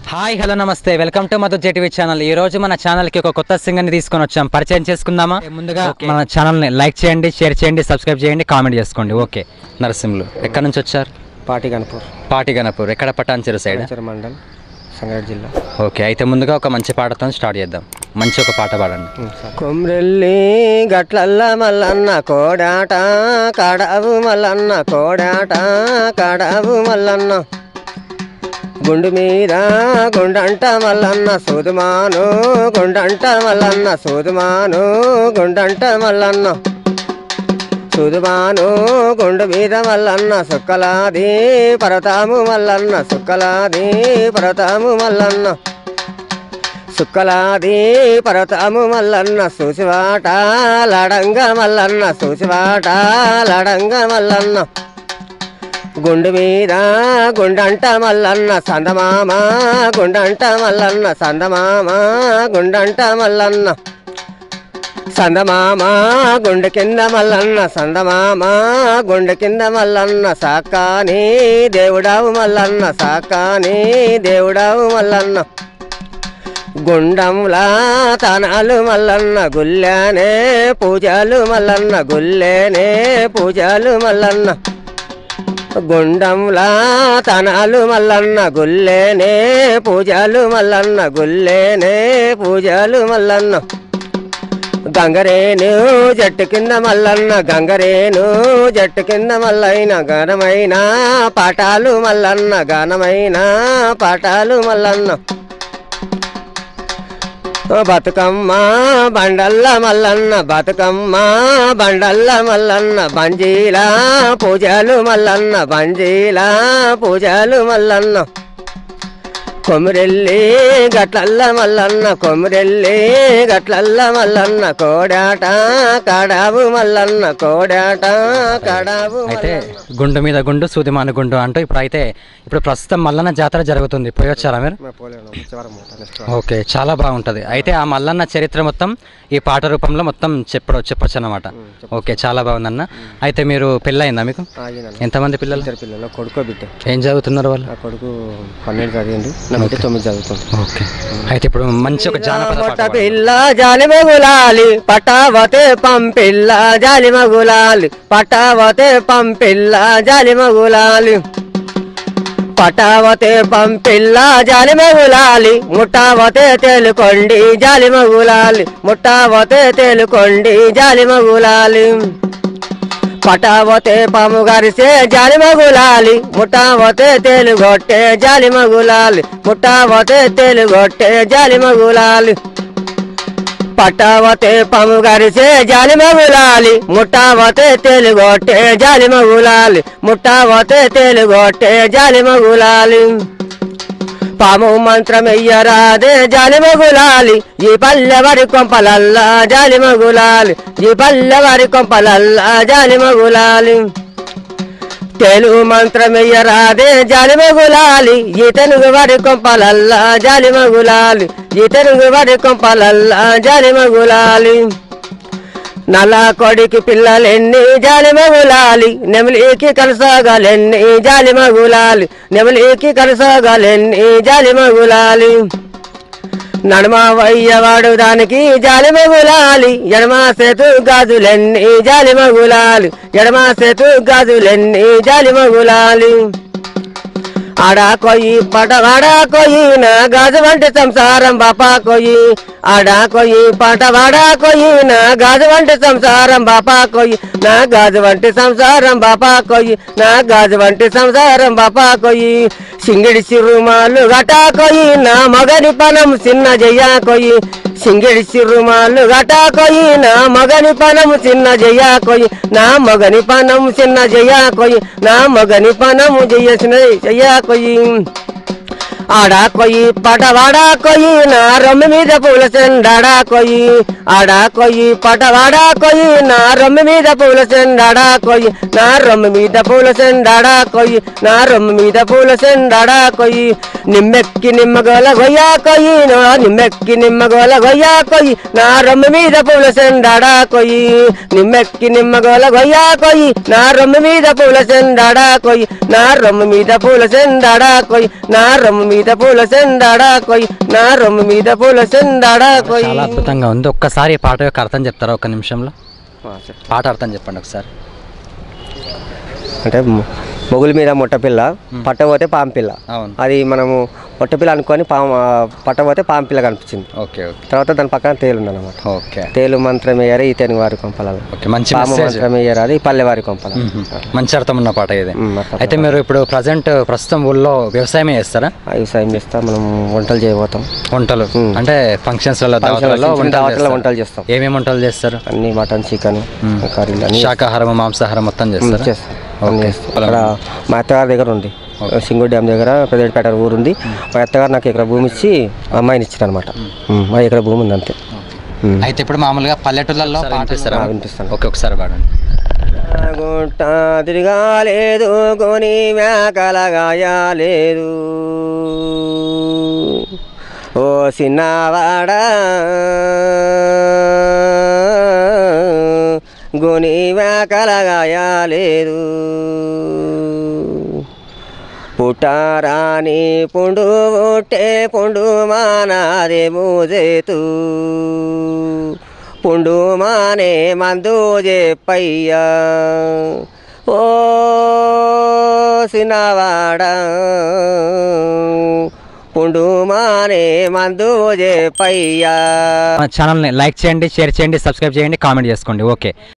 Hi hello నమస్తే welcome to Madhu JTV channel ఈ రోజు మన ఛానల్ కి ఒక కొత్త సింగర్ ని తీసుకొని వచ్చాం పరిచయం చేసుకుందామా ముందుగా మన ఛానల్ ని లైక్ చేయండి షేర్ చేయండి సబ్స్క్రైబ్ చేయండి కామెంట్ చేసుకోండి ఓకే నరసింహులు ఎక్కడి నుంచి వచ్చారు పాటి గణపూర్ పాటి గణపూర్ ఎక్కడ పటాన్చెరు సైడ్ పంచర్ మండల్ సంగారెడ్డి జిల్లా ఓకే అయితే ముందుగా ఒక మంచి పాటతో స్టార్ట్ చేద్దాం మంచి ఒక పాట పాడండి కొమ్రెల్లి గట్లల్ల మల్లన్న కోడాట కడావు మల్లన్న కోడాట కడావు మల్లన్న గుండు మీద గుండంట మల్లన్న సూదుమాను గుండంట మల్లన్న సూదుమాను గుండంట మల్లన్న సుదుమాను గుండు మీద మల్లన్న సుక్కలాది పరతాము మల్లన్న సుక్కలాది పరతాము మల్లన్న సుక్కలాది పరతాము మల్లన్న సూసివాట లడంగ మల్లన్న సూసివాట లడంగ మల్లన్న గుండు మీద గుండంట మల్లన్న సందమామ గుండంట మల్లన్న సందమామ గుండంట మల్లన్న సందమామ గుండె కింద మల్లన్న సందమామ గుండె కింద మల్లన్న సాకాని దేవుడావు మల్లన్న సాకాని దేవుడావు మల్లన్న గుండంలా తనాలు మల్లన్న గుల్లానే పూజలు మల్లన్న గుల్లేనే పూజలు మల్లన్న గుండంలా తనాలు మల్లన్న గుల్లేనే పూజలు మల్లన్న గుల్లేనే పూజలు మల్లన్న గంగరేను జట్టు కింద మల్లన్న గంగరేను జట్టు కింద మల్లైన ఘనమైన పాఠాలు మల్లన్న ఘనమైన పాఠాలు మల్లన్న బతుకమ్మ బండల్ల మల్లన్న బతుకమ్మ బండల్ల మల్లన్న బంజీలా పూజలు మల్లన్న బంజీలా పూజలు మల్లన్న కొమిరెల్లి గట్లల్ల మల్లన్న కొమిరెల్లి గట్లల్ల మల్లన్న కోడాట కడావు మల్లన్న కోడాట కడావు అయితే గుండు మీద గుండు సూదిమాన గుండు అంటూ ఇప్పుడు అయితే ఇప్పుడు ప్రస్తుతం మల్లన్న జాతర జరుగుతుంది పోయి వచ్చారా మీరు ఓకే చాలా బాగుంటది అయితే ఆ మల్లన్న చరిత్ర మొత్తం ఈ పాట రూపంలో మొత్తం చెప్ప చెప్పొచ్చు అనమాట ఓకే చాలా బాగుందన్న అయితే మీరు పెళ్ళయిందా మీకు ఎంతమంది పిల్లలు ఇద్దరు పిల్లలు కొడుకో బిడ్డ ఏం చదువుతున్నారు వాళ్ళు నా కొడుకు పన్నెండు చదివిండు నా బిడ్డ తొమ్మిది చదువుతుంది ఓకే అయితే ఇప్పుడు మంచి ఒక జానపద పాట పొట్ట పాడండి. పిల్ల జాలి మగులాలి పటావతే పంపిల్ల జాలి మగులాలి పటావతే పంపిల్ల జాలి మగులాలి పటావతే పంపిల్ల జాలి మగులాలి ముట్టావతే తేలుకొండి జాలి మగులాలి ముట్టావతే తేలుకొండి జాలి మగులాలి పటావతే పాము గరిసే జాలి మగులాలి ముట్టావతే తేలుగొట్టే జాలి మగులాలి ముట్టావతే తేలుగొట్టే జాలి మగులాలి పటావతే పాము గరిసే జాలి మగులాలి ముట్టావతే తేలుగొట్టే జాలి మగులాలి ముట్టావతే తేలుగొట్టే జాలి మగులాలి పాము మంత్రమెయ్యరాదే జాలి మగులాలి ఈ పల్లెవరి కొంపలల్లా జాలి మగులాలి ఈ పల్లెవరి కొంపలల్లా జాలి మగులాలి తెలుగు మంత్రమెయ్యరాదే జాలి మగులాలి ఈ తెలుగు వారి కొంపలల్లా జాలి మగులాలి ఈ తెలుగు వారి కొంపలల్లా జాలి మగులాలి నల్ల కొడికి పిల్లలెన్ని జాలి మగులాలి నెమలికి కనసాగాలెన్ని జాలి మగులాలి నెమలికి కనసాగాలెన్ని జాలి మగులాలి నడమ వయ్యవాడు దానికి జాలి మగులాలి ఎడమ సేతు గాజులెన్ని జాలి మగులాలి ఎడమ సేతు గాజులెన్ని జాలి మగులాలి ఆడా కొయ్యి పట వాడా కొయ్యి నా గాజు వంటి సంసారం బాపా కొయ్యి ఆడా కొయ్యి పట వాడా కొయ్యి నా గాజు వంటి సంసారం బాపా కొయ్యి నా గాజు వంటి సంసారం బాపా కొయ్యి నా గాజు వంటి సంసారం బాపా కొయ్యి సింగిడి సిరుమాలు గటా కొయ్యి నా మగని పనం చిన్న జయ్యా కొయ్యి సింగిడి సిరుమాలు గటా కొయ్యి నా మగని పనం చిన్న జయ్యా కొయ్యి నా మగని పనం చిన్న జయ్యా కొయ్యి నా మగని పనము జయ్యసిన జయ్యా కొయ్యి ఆడా కొయ్యి పటవాడా కొయ్యి నా రొమ్మి మీద పూల చెండాడా కొయ్యి ఆడా కొయ్యి పటవాడా కొయ్యి నా రొమ్మి మీద పూల చెండాడా కొయ్యి నా రొమ్మి మీద పూల చెండాడా కొయ్యి నా రొమ్మి మీద పూల చెండాడా కొయ్యి నిమ్మెక్కి నిమ్మగోల గొయ్యా కొయ్యి నా నిమ్మెక్కి నిమ్మగోల గొయ్యా కొయ్యి నా రొమ్మి మీద పూల చెండాడా కొయ్యి నిమ్మెక్కి నిమ్మగోల గొయ్యా కొయ్యి నా రొమ్మి మీద పూల చెండాడా కొయ్యి నా రొమ్మి మీద పూల చెండాడా కొయ్యి నా రొమ్మి మీద మీద పూల సెందాడా కొయ్ నా రొమ్ము మీద పూల సెందాడా కొయ్ చాలా అద్భుతంగా ఉంది ఒక్కసారి ఈ పాట యొక్క అర్థం చెప్తారా ఒక నిమిషంలో పాట అర్థం చెప్పండి ఒకసారి అంటే మొగుల మీద మొట్టపిల్ల పట్టబోతే పాంపిల్ల అవును అది మనము మొట్టపిల్ల అనుకొని పాము పట్టబోతే పాంపిల్ల కనిపించింది ఓకే ఓకే తర్వాత దాని పక్కన తేలు ఉందన్నమాట ఓకే తేలు మంత్రం వేయరు ఈ తెనుగు వారి కొంపలాలు ఓకే మంచి పాము మెసేజ్ మంత్రం వేయరు అది పల్లె వారి కొంపల మంచి అర్థం ఉన్న పాట ఇది ఉమ్, అట్లా. అయితే మీరు ఇప్పుడు ప్రజెంట్ ప్రస్తుతం ఊళ్ళో వ్యవసాయమే చేస్తారా వ్యవసాయం చేస్తాం మనం వంటలు చేయబోతాం వంటలు ఉమ్. అంటే ఫంక్షన్స్లలో ఫంక్షన్లలో దావతులలో చిన్న చిన్న వంటలు దావతులలో చేస్తారు. వంటలు చేస్తాం ఏమేమి వంటలు చేస్తారు అన్ని మటన్ చికెన్ కర్రీలు అన్ని శాకాహారం మాంసాహారం మొత్తం చేస్తారా చేస్తాం అన్ని చేస్తాం ఇక్కడ మా అత్తగారి దగ్గర ఉంది సింగూరు డ్యామ్ దగ్గర పెద్దపేట ఊరు ఉంది మా అత్తగారు నాకు ఇక్కడ భూమి ఇచ్చి అమ్మాయిని ఇచ్చారు అనమాట మా ఇక్కడ భూమి ఉంది అంతే ఉమ్. అయితే ఇప్పుడు మామూలుగా పల్లెటూళ్ళల్లో వినిపిస్తారా ఆ, వినిపిస్తాను. ఓకే ఒకసారి పాడండి గుంట తిరగాలేదు కొని మేకలగాయలేదు ఓ చిన్నవాడా గుని మేకలగాయలేదు పుట్టారాని పుండు పుట్టే పుండు మానాదే మూజేతూ పుండు మానే మందు చెప్పయ్యా ఓ సినవాడా పుండు మానే మందు చెప్పయ్యా మా ఛానల్ని లైక్ చేయండి షేర్ చేయండి సబ్స్క్రైబ్ చేయండి కామెంట్ చేసుకోండి ఓకే